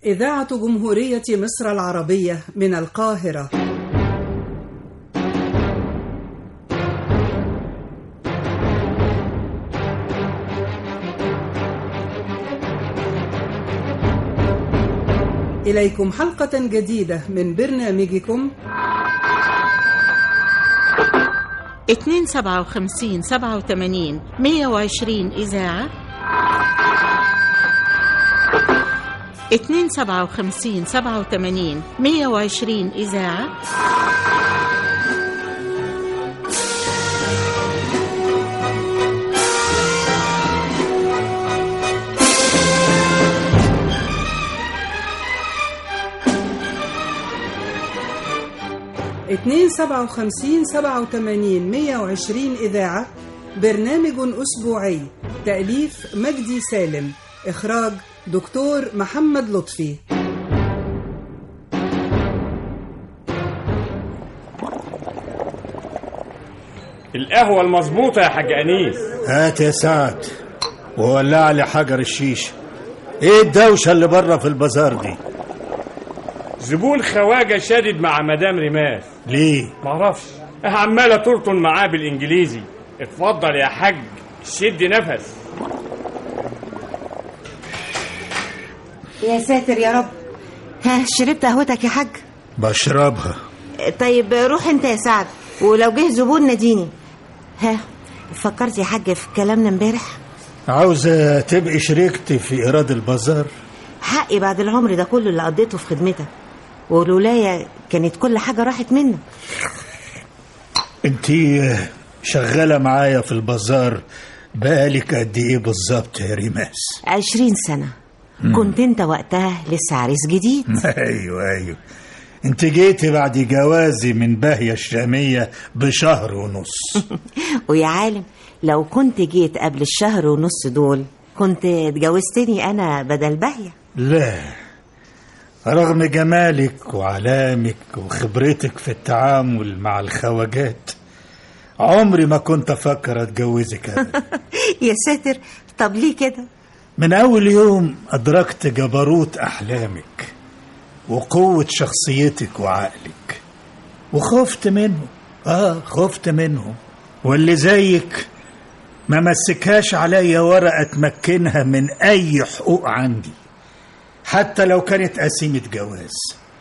إذاعة جمهورية مصر العربية من القاهرة إليكم حلقة جديدة من برنامجكم 257 87 120 إذاعة 257 87 120 إذاعة اتنين سبعة وخمسين سبعة وتمانين مية وعشرين إذاعة برنامج أسبوعي تأليف مجدي سالم إخراج دكتور محمد لطفي القهوة المظبوطة يا حاج أنيس هات يا سعد وولع لي حجر الشيشة ايه الدوشة اللي بره في البازار دي زبون خواجة شادد مع مدام رماس ليه معرفش عمالة ترطن معاه بالإنجليزي اتفضل يا حاج شد نفس يا ساتر يا رب ها شربت قهوتك يا حاج بشربها طيب روح انت يا سعد ولو جه زبون ناديني ها فكرت يا حاج في كلامنا امبارح عاوزة تبقي شريكتي في إيراد البازار حقي بعد العمر ده كله اللي قضيته في خدمتك ولولايا كانت كل حاجة راحت منك انتي شغالة معايا في البازار بقالك قد ايه بالظبط يا ريماس عشرين سنة كنت انت وقتها لسه عريس جديد ايوه ايوه انت جيتي بعد جوازي من باهية الشامية بشهر ونص ويا عالم لو كنت جيت قبل الشهر ونص دول كنت اتجوزتني انا بدل باهية لا رغم جمالك وعلامك وخبرتك في التعامل مع الخواجات عمري ما كنت افكر اتجوزك ابدا يا ساتر طب ليه كده من اول يوم ادركت جبروت احلامك وقوة شخصيتك وعقلك وخفت منه اه خفت منهم واللي زيك ما مسكهاش عليا ورقة تمكنها من اي حقوق عندي حتى لو كانت قسيمة جواز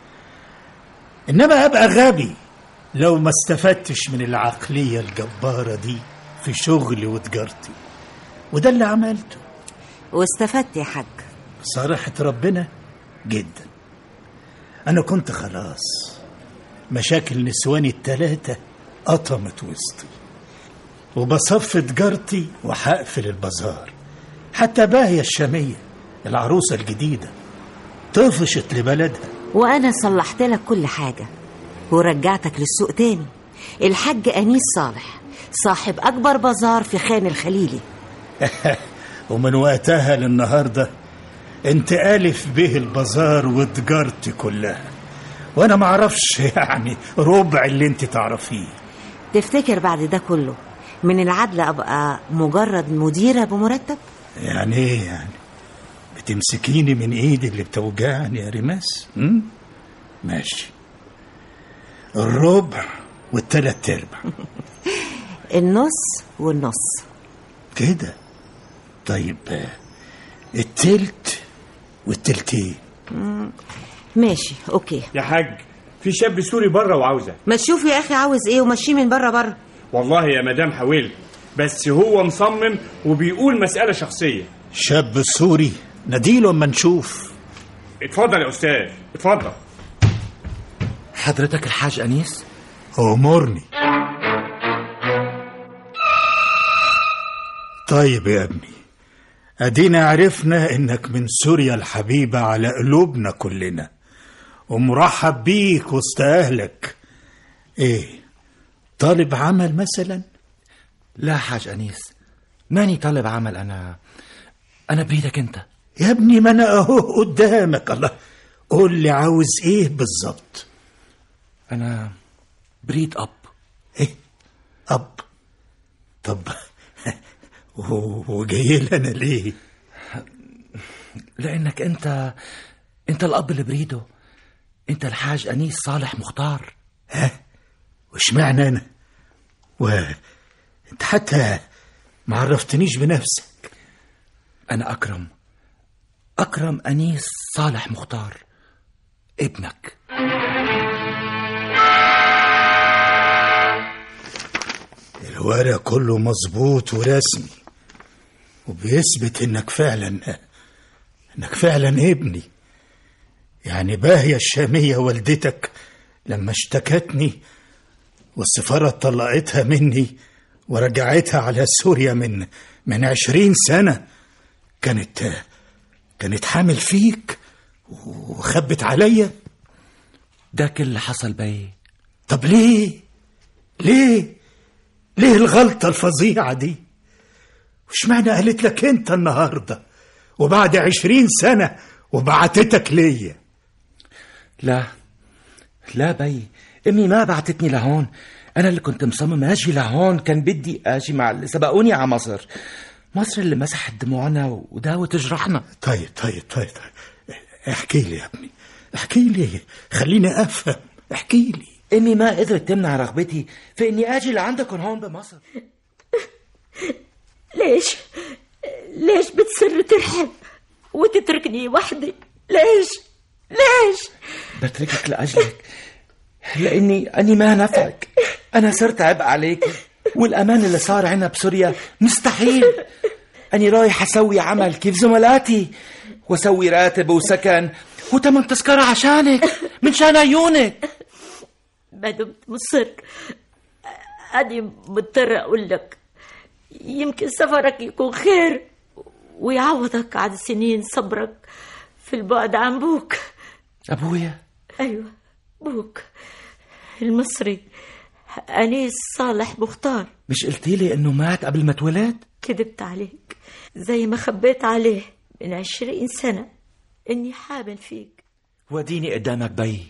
انما ابقى غبي لو ما استفدتش من العقلية الجبارة دي في شغلي وتجارتي وده اللي عملته واستفدت يا حاج صراحة ربنا جدا أنا كنت خلاص مشاكل نسواني التلاتة قطمت وسطي وبصف تجارتي وهقفل البازار حتى باهية الشامية العروسة الجديدة طفشت لبلدها وانا صلحت لك كل حاجة ورجعتك للسوق تاني الحاج انيس صالح صاحب اكبر بازار في خان الخليلي ومن وقتها للنهاردة انت ألف به البازار وتجارتي كلها وانا معرفش يعني ربع اللي انت تعرفيه تفتكر بعد ده كله من العدل ابقى مجرد مديرة بمرتب يعني ايه يعني بتمسكيني من ايدي اللي بتوجعني يا ريماس م? ماشي الربع والتلات ارباع النص والنص كده طيب آه، التلت والتلتين ماشي اوكي يا حاج في شاب سوري بره وعاوزة ما تشوف يا اخي عاوز ايه ومشيه من بره بره والله يا مدام حاولت بس هو مصمم وبيقول مسألة شخصية شاب سوري نديله اما نشوف اتفضل يا أستاذ اتفضل حضرتك الحاج أنيس امرني طيب يا ابني ادينا عرفنا انك من سوريا الحبيبة على قلوبنا كلنا ومرحب بيك وسط اهلك ايه طالب عمل مثلا لا حاج أنيس ماني طالب عمل أنا أنا بريدك أنت يا ابني ما انا اهو قدامك الله قول لي عاوز ايه بالظبط أنا بريد أب ايه اب طب و- وجاي لي انا ليه لأنك أنت انت الاب اللي بريده انت الحاج انيس صالح مختار ها وش معنى انا وانت حتى ما عرفتنيش بنفسك انا اكرم اكرم انيس صالح مختار ابنك الورق كله مظبوط ورسمي وبيثبت انك فعلا انك فعلا ابني يعني باهية الشامية والدتك لما اشتكتني والسفارة طلعتها مني ورجعتها على سوريا من من عشرين سنة كانت كانت حامل فيك وخبت عليا ده كل اللي حصل بي طب ليه ليه ليه الغلطة الفظيعة دي وش معنى قالت لك انت النهاردة وبعد عشرين سنة وبعتتك ليا لا لا بي امي ما بعتتني لهون انا اللي كنت مصمم اجي لهون كان بدي اجي مع اللي سبقوني على مصر مصر اللي مسحت دموعنا وداوت جرحنا طيب طيب طيب, طيب. احكي لي يا ابني احكي لي خليني افهم احكي لي امي ما قدرت تمنع رغبتي في اني اجي لعندكم هون بمصر ليش ليش بتصر ترحب وتتركني وحدي ليش ليش بتركك لاجلك لاني اني ما نفعك انا صرت عبء عليك والامان اللي صار عنا بسوريا مستحيل اني رايح اسوي عمل كيف زملاتي واسوي راتب وسكن وتمن تذكرة عشانك من شان عيونك ما دمت مصر أنا مضطرة أقول لك يمكن سفرك يكون خير ويعوضك عن سنين صبرك في البعد عن بوك ابويا أيوة بوك المصري أنيس صالح مختار مش قلتي لي انه مات قبل ما اتولد كذبت عليك زي ما خبيت عليه من عشرين سنة إني حامل فيك وديني قدامك بي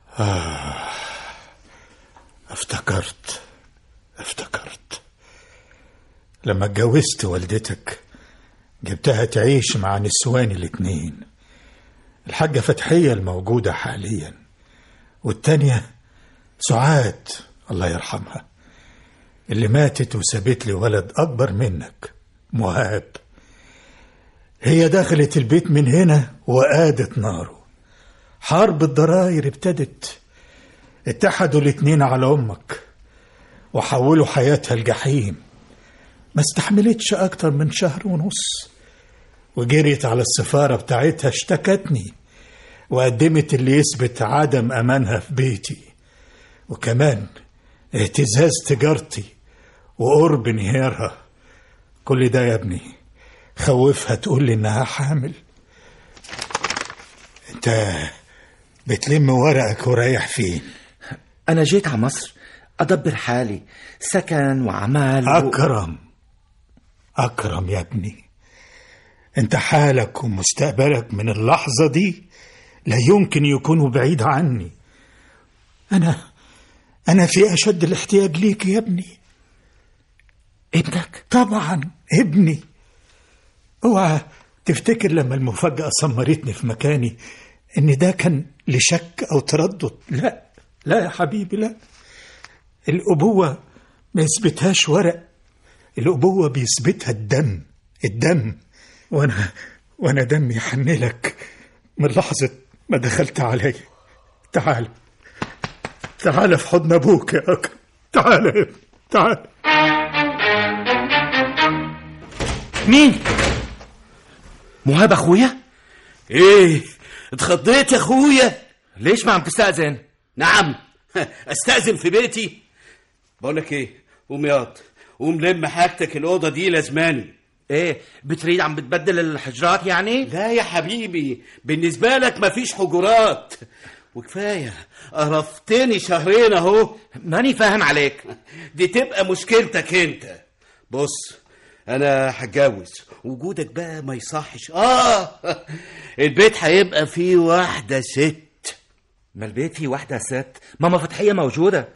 افتكرت افتكرت لما اتجوزت والدتك جبتها تعيش مع نسوان الاتنين الحاجة فتحية الموجودة حاليا والتانية سعاد الله يرحمها اللي ماتت وسابت لي ولد أكبر منك مهاب هي دخلت البيت من هنا وقادت ناره حرب الضراير ابتدت اتحدوا الاتنين على أمك وحولوا حياتها الجحيم ما استحملتش أكتر من شهر ونص وجريت على السفارة بتاعتها اشتكتني وقدمت اللي يثبت عدم أمانها في بيتي وكمان اهتزاز تجارتي وقرب انهيارها كل ده يا ابني خوفها تقول لي انها حامل انت بتلم ورقك ورايح فين انا جيت على مصر ادبر حالي سكن وعمال و... أكرم أكرم يا ابني أنت حالك ومستقبلك من اللحظة دي لا يمكن يكونوا بعيد عني أنا أنا في أشد الاحتياج ليك يا ابني ابنك طبعا ابني اوعى تفتكر لما المفاجأة سمرتني في مكاني إن ده كان لشك أو تردد لا لا يا حبيبي لا الأبوة ما يثبتهاش ورق الأبوة بيثبتها الدم الدم وأنا وأنا دمي يحنلك من لحظة ما دخلت علي تعال تعال في حضن أبوك يا أكرم تعال يا ابني، تعال مين مهاب اخويا ايه اتخضيت يا اخويا ليش ما عم تستأذن نعم استأذن في بيتي بقولك ايه قوم ياض قوم لم حاجتك الأوضة دي لازماني ايه بتريد عم بتبدل الحجرات يعني لا يا حبيبي بالنسبة لك مفيش حجرات وكفاية قرفتني شهرين اهو ماني فاهم عليك دي تبقى مشكلتك انت بص انا هتجوز وجودك بقى ما يصحش اه البيت هيبقى فيه واحدة ست ما البيت فيه واحدة ست ماما فتحية موجودة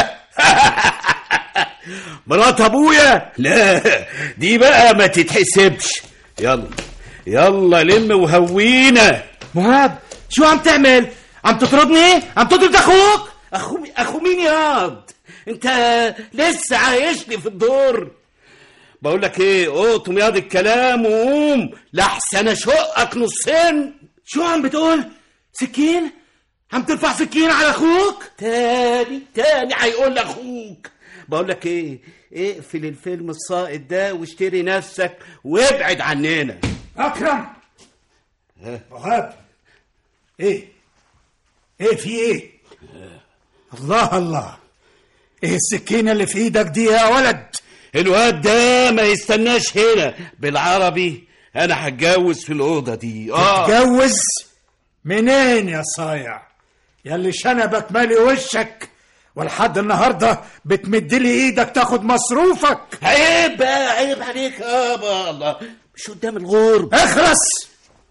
مرات ابويا لا دي بقى ما تتحسبش يلا يلا لم وهوينا مهاب شو عم تعمل عم تطردني عم تطرد اخوك اخو اخو مين ياض انت لسه عايشني في الدور بقول لك ايه قوم ياض الكلام وقوم لحسن اشقك نصين شو عم بتقول سكين عم ترفع سكين على اخوك تاني تاني هيقول لاخوك بقول لك ايه اقفل الفيلم الساقط ده واشتري نفسك وابعد عننا اكرم وهاب ايه ايه في ايه الله الله ايه السكينه اللي في ايدك دي يا ولد الواد ده ما يستناش هنا بالعربي انا هتجوز في الاوضه دي اه تتجوز منين يا صايع ياللي شنبك مالي وشك ولحد النهارده بتمدلي ايدك تاخد مصروفك عيب بقى عيب عليك يابا الله مش قدام الغرب اخرس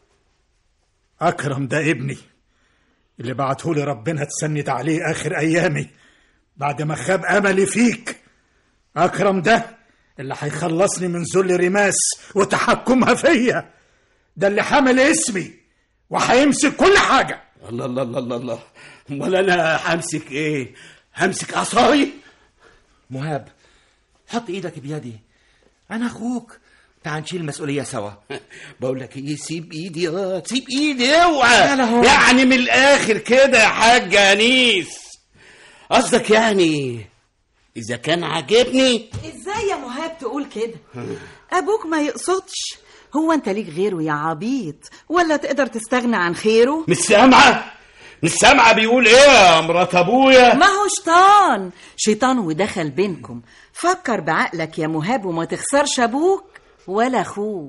اكرم ده ابني اللي بعتهولي ربنا تسند عليه اخر ايامي بعد ما خاب املي فيك اكرم ده اللي هيخلصني من ذل رماس وتحكمها فيا ده اللي حامل اسمي وهيمسك كل حاجه الله الله الله الله الله امال انا همسك ايه همسك عصاي مهاب حط ايدك بيدي انا اخوك تعال نشيل المسؤوليه سوا بقول لك ايه سيب ايدي اه سيب ايدي اوعى تعال هون. يعني من الاخر كده يا حاج انيس قصدك يعني اذا كان عاجبني ازاي يا مهاب تقول كده ابوك ما يقصدش هو انت ليك غيره يا عبيط ولا تقدر تستغنى عن خيره مش سامعه مش سامعه بيقول ايه يا مرات ابويا ما هو شيطان شيطان ودخل بينكم فكر بعقلك يا مهاب وما تخسرش ابوك ولا اخوك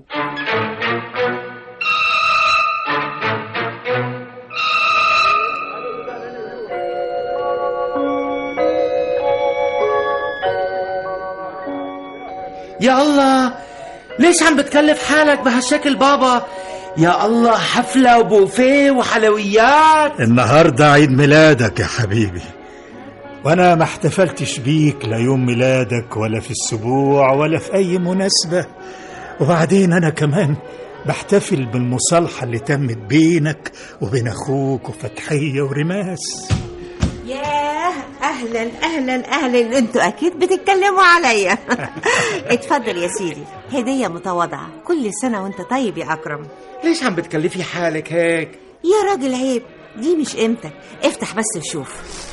يا الله ليش عم بتكلف حالك بهالشكل بابا يا الله حفلة وبوفيه وحلويات النهارده عيد ميلادك يا حبيبي وانا ما احتفلتش بيك لا يوم ميلادك ولا في السبوع ولا في اي مناسبه وبعدين انا كمان بحتفل بالمصالحه اللي تمت بينك وبين اخوك وفتحيه ورماس ياه اهلا اهلا اهلا انتوا اكيد بتتكلموا عليا اتفضل يا سيدي هديه متواضعه كل سنه وانت طيب يا اكرم ليش عم بتكلفي حالك هيك يا راجل عيب دي مش قيمتك افتح بس وشوف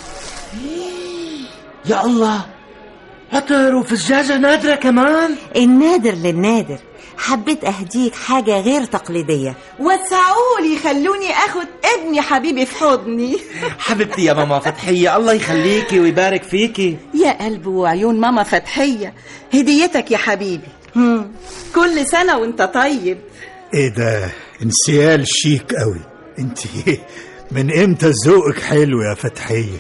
يا الله عطر وفزازة نادرة كمان النادر للنادر حبيت اهديك حاجه غير تقليديه وسعولي خلوني اخد ابني حبيبي في حضني حبيبتي يا ماما فتحية الله يخليكي ويبارك فيكي يا قلب وعيون ماما فتحية هديتك يا حبيبي هم. كل سنة وانت طيب ايه ده انسيال شيك قوي انت من امتى ذوقك حلو يا فتحيه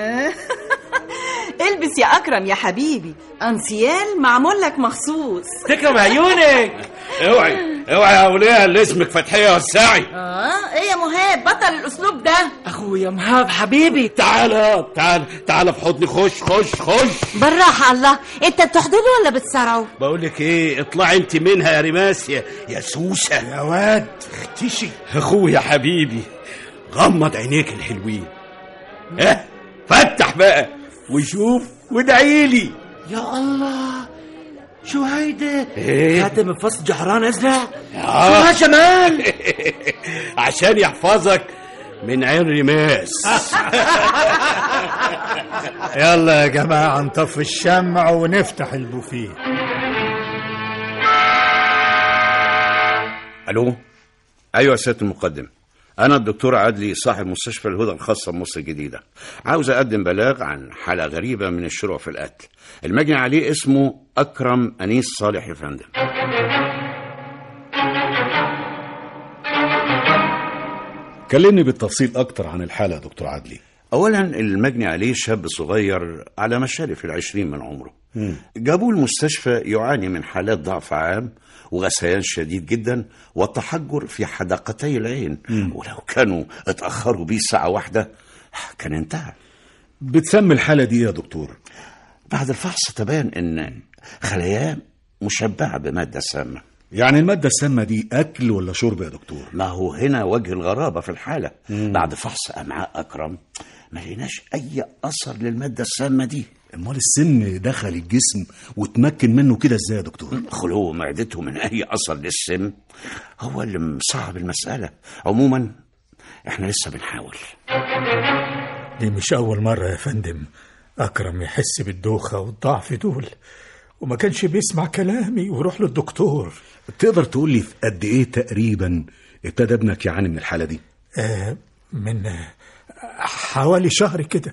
البس يا أكرم يا حبيبي أنسيال معمول لك مخصوص تكرم عيونك اوعي اوعي يا وليه اللي اسمك فتحيه وسعي آه إيه يا مهاب بطل الأسلوب ده اخويا مهاب حبيبي تعالى تعال تعال في حضني خش خش خش بالراحه الله انت بتحضني ولا بتسرعه بقول لك ايه اطلعي انت منها يا رماس يا, يا سوسه يا واد اختشي اخويا حبيبي غمض عينيك الحلوين ها فتح بقى وشوف وادعي لي يا الله شو هيدا إيه؟ خاتم بفصل جحران ازرق آه. شو هالجمال عشان يحفظك من عين رماس يلا يا جماعه نطفي الشمع ونفتح البوفيه الو ايوه يا سياده المقدم انا الدكتور عدلي صاحب مستشفى الهدى الخاصه بمصر الجديده عاوز اقدم بلاغ عن حاله غريبه من الشروع في القتل المجني عليه اسمه اكرم انيس صالح يا فندم كلمني بالتفصيل أكتر عن الحالة يا دكتور عدلي اولا المجني عليه شاب صغير على مشارف العشرين من عمره جابوه المستشفى يعاني من حالات ضعف عام وغثيان شديد جدا والتحجر في حدقتي العين ولو كانوا اتأخروا بيه ساعة واحدة كان انتهى بتسمي الحالة دي إيه يا دكتور بعد الفحص تبان ان خلاياه مشبعة بمادة سامة يعني المادة السامة دي أكل ولا شرب يا دكتور ما هو هنا وجه الغرابة في الحالة بعد فحص أمعاء أكرم ما لقيناش أي أثر للمادة السامة دي امال السم دخل الجسم وتمكن منه كده ازاي يا دكتور خلو معدته من أي أثر للسم هو اللي مصعب المسألة عموما احنا لسه بنحاول دي مش أول مرة يا فندم أكرم يحس بالدوخة والضعف دول وما كانش بيسمع كلامي ويروح للدكتور تقدر تقول لي في قد ايه تقريبا ابتدى ابنك يعاني من الحالة دي آه من آه، حوالي شهر كده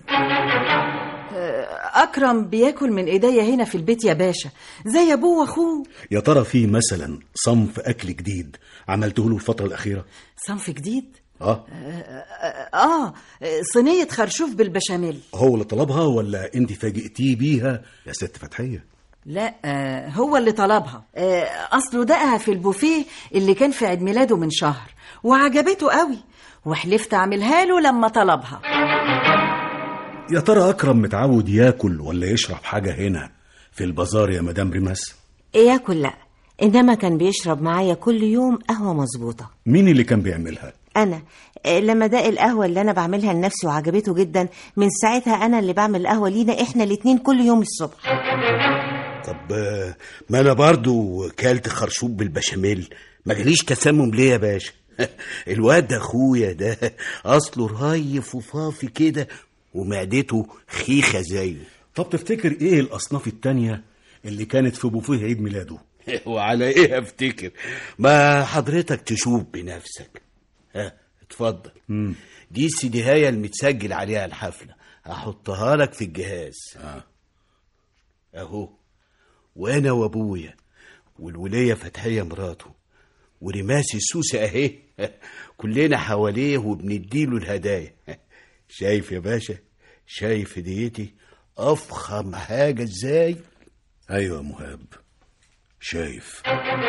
أكرم بياكل من إيديا هنا في البيت يا باشا زي أبوه وأخوه يا ترى في مثلا صنف أكل جديد عملته له الفترة الأخيرة صنف جديد اه آه صينية خرشوف بالبشاميل هو اللي طلبها ولا انت فاجئتيه بيها يا ست فتحية لا آه هو اللي طلبها آه أصله دقها في البوفيه اللي كان في عيد ميلاده من شهر وعجبته قوي وحلفت أعملها له لما طلبها يا ترى أكرم متعود ياكل ولا يشرب حاجة هنا في البازار يا مدام ريماس ياكل لا انما كان بيشرب معايا كل يوم قهوه مظبوطه مين اللي كان بيعملها انا آه، لما داق القهوه اللي انا بعملها لنفسي وعجبته جدا من ساعتها انا اللي بعمل القهوه لينا احنا الاتنين كل يوم الصبح طب آه، ما انا برضو كلت خرشوب بالبشاميل ما جاليش تسمم ليه يا باشا الواد ده اخويا ده اصله رهيف وفافي كده ومعدته خيخه زيه طب تفتكر ايه الأصناف التانية اللي كانت في بوفيه عيد ميلاده وعلى ايه افتكر ما حضرتك تشوف بنفسك ها اتفضل مم. دي السيديهاية المتسجل عليها الحفلة هحطها لك في الجهاز آه. اهو وانا وابويا والولية فتحية مراته ورماسي السوسة اهي كلنا حواليه وبنديله الهدايا شايف يا باشا شايف هديتي افخم حاجة ازاي ايوه يا مهاب شايف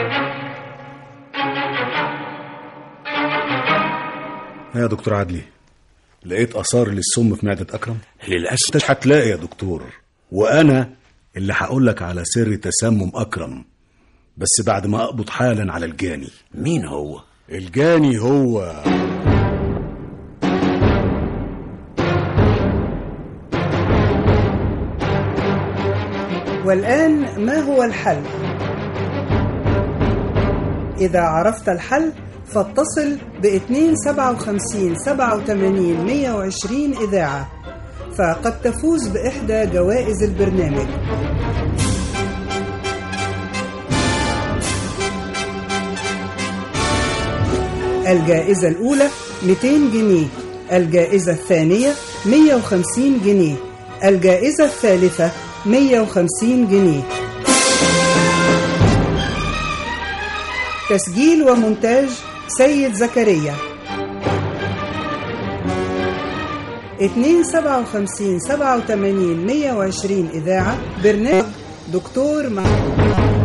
يا دكتور عدلي لقيت اثار للسم في معده اكرم للاسف مش هتلاقي يا دكتور وانا اللي هقول لك على سر تسمم اكرم بس بعد ما اقبض حالا على الجاني مين هو الجاني هو والآن ما هو الحل؟ إذا عرفت الحل فاتصل ب 257 87 120 إذاعة فقد تفوز بإحدى جوائز البرنامج الجائزة الأولى 200 جنيه الجائزة الثانية 150 جنيه الجائزة الثالثة 150 جنيه تسجيل ومونتاج سيد زكريا 257 87 120 إذاعة برنامج دكتور محمود